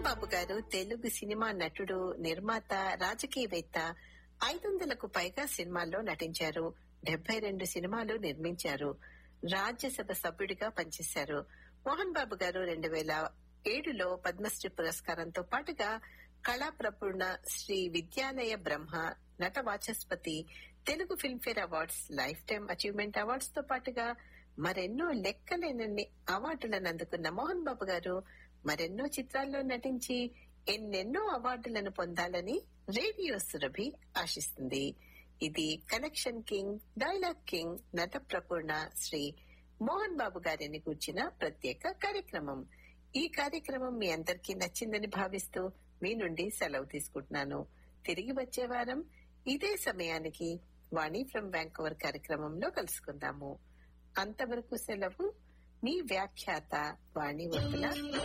బాబు గారు తెలుగు సినిమా నటుడు నిర్మాత రాజకీయవేత్త ఐదు వందలకు పైగా సినిమాల్లో నటించారు డెబ్బై రెండు సినిమాలు నిర్మించారు రాజ్యసభ సభ్యుడిగా పనిచేశారు మోహన్ బాబు గారు రెండు వేల ఏడులో పద్మశ్రీ పురస్కారంతో పాటుగా కళా ప్రపూర్ణ శ్రీ విద్యాలయ బ్రహ్మ నట వాచస్పతి Telugu Filmfare awards lifetime achievement awards తో పాటుగా మరెన్నో లెక్కలేనన్ని అవార్డులను అందుకున్న మోహన్ బాబు గారు మరెన్నో చిత్రాల్లో నటించి ఎన్నెన్నో అవార్డులను పొందాలని రేడియో సురభి ఆశిస్తుంది ఇది కనెక్షన్ కింగ్ డైలాగ్ కింగ్ నట ప్రపూర్ణ శ్రీ మోహన్ బాబు గారిని కూర్చిన ప్రత్యేక కార్యక్రమం ఈ కార్యక్రమం మీ అందరికీ నచ్చిందని భావిస్తూ మీ నుండి సెలవు తీసుకుంటున్నాను తిరిగి వచ్చే వారం ఇదే సమయానికి వాణి ఫ్రమ్ బ్యాంకోవర్ కార్యక్రమంలో కలుసుకుందాము అంతవరకు సెలవు మీ వ్యాఖ్యాత వాణి వర్తుల